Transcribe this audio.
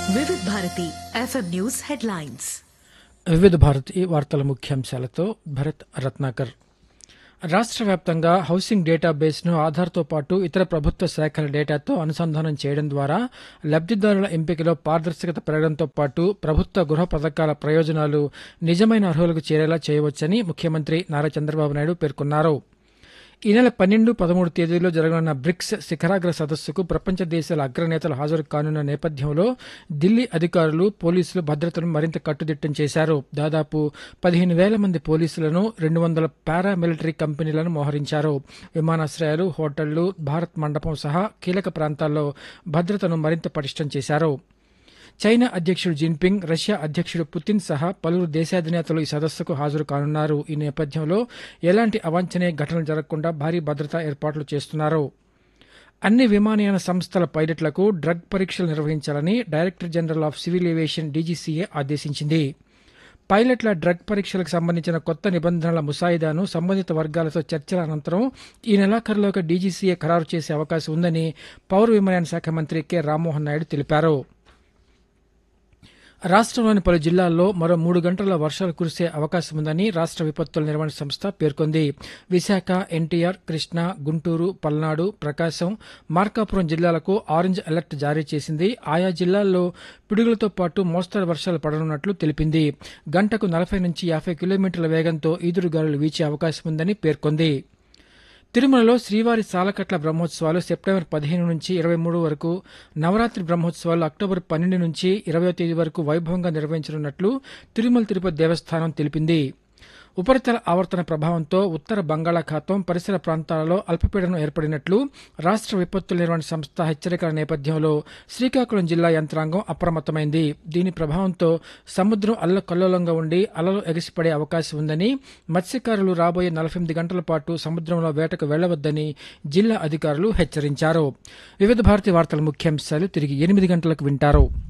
వివిధ Bharati FM news headlines వివిధ భారతి వార్తల ముఖ్యాంశాలతో భరత్ రత్నాకర్ రాష్ట్ర వ్యాప్తంగా హౌసింగ్ డేటాబేస్ను ఆధార్తో పాటు ఇతర ప్రభుత్వ శాఖల డేటాతో అనుసంధానం చేయడం ద్వారా లబ్దిదారుల ఎంపికలో పారదర్శకత పెరగడంతో పాటు ప్రభుత్వ గృహ పథకాల ప్రయోజనాలు నిజమైన అర్హులకు చేరేలా చేయవచ్చని ముఖ్యమంత్రి నారా చంద్రబాబు నాయుడు పేర్కొన్నారు ఈ నెల పన్నెండు పదమూడు తేదీల్లో జరగనున్న బ్రిక్స్ శిఖరాగ్ర సదస్సుకు ప్రపంచ దేశాల అగ్రనేతలు హాజరు కానున్న నేపథ్యంలో ఢిల్లీ అధికారులు పోలీసులు భద్రతను మరింత కట్టుదిట్టం చేశారు దాదాపు పదిహేను వేల మంది పోలీసులను రెండు వందల పారామిలిటరీ కంపెనీలను మోహరించారు విమానాశ్రయాలు హోటళ్లు భారత్ మండపం సహా కీలక ప్రాంతాల్లో భద్రతను మరింత పటిష్టం చేశారు చైనా అధ్యక్షుడు జిన్పింగ్ రష్యా అధ్యక్షుడు పుతిన్ సహా పలువురు దేశాధినేతలు ఈ సదస్సుకు హాజరు కానున్నారు ఈ నేపథ్యంలో ఎలాంటి అవాంఛనీయ ఘటనలు జరగకుండా భారీ భద్రతా ఏర్పాట్లు చేస్తున్నారు అన్ని విమానయాన సంస్థల పైలట్లకు డ్రగ్ పరీక్షలు నిర్వహించాలని director general of civil aviation DGCA ఆదేశించింది పైలట్ల డ్రగ్ పరీక్షలకు సంబంధించిన కొత్త నిబంధనల ముసాయిదాను సంబంధిత వర్గాలతో చర్చల అనంతరం ఈ నెలాఖరులోగా డీజీసీఏ ఖరారు చేసే అవకాశం ఉందని పౌర విమానయాన శాఖ మంత్రి కె రామ్మోహన్ నాయుడు తెలిపారు రాష్ట్రంలోని పలు జిల్లాల్లో మరో మూడు గంటల వర్షాలు కురిసే అవకాశం ఉందని రాష్ట్ర విపత్తుల నిర్వహణ సంస్థ పేర్కొంది విశాఖ ఎన్టీఆర్ కృష్ణా గుంటూరు పల్నాడు ప్రకాశం మార్కాపురం జిల్లాలకు ఆరెంజ్ అలర్ట్ జారీ చేసింది ఆయా జిల్లాల్లో పిడుగులతో పాటు మోస్తరు వర్షాలు పడనున్నట్లు తెలిపింది గంటకు నలభై నుంచి యాభై కిలోమీటర్ల వేగంతో ఈదురుగాలులు వీచే అవకాశం ఉందని పేర్కొంది తిరుమలలో శ్రీవారి సాలకట్ల బ్రహ్మోత్సవాలు సెప్టెంబర్ పదిహేను నుంచి ఇరవై మూడు వరకు నవరాత్రి బ్రహ్మోత్సవాలు అక్టోబర్ పన్నెండు నుంచి ఇరవయో తేదీ వరకు వైభవంగా నిర్వహించనున్నట్లు తిరుమల తిరుపతి దేవస్థానం తెలిపింది ఉపరితల ఆవర్తన ప్రభావంతో ఉత్తర బంగాళాఖాతం పరిసర ప్రాంతాలలో అల్పపీడనం ఏర్పడినట్లు రాష్ట్ర విపత్తుల నిర్వహణ సంస్థ హెచ్చరికల నేపథ్యంలో శ్రీకాకుళం జిల్లా యంత్రాంగం అప్రమత్తమైంది దీని ప్రభావంతో సముద్రం అల్లకల్లోలంగా ఉండి అలలు ఎగిసిపడే అవకాశం ఉందని మత్స్యకారులు రాబోయే నలభై ఎనిమిది గంటల పాటు సముద్రంలో వేటకు వెళ్లవద్దని జిల్లా అధికారులు హెచ్చరించారు వివిధ భారతి వార్తల ముఖ్యాంశాలు తిరిగి ఎనిమిది గంటలకు వింటారు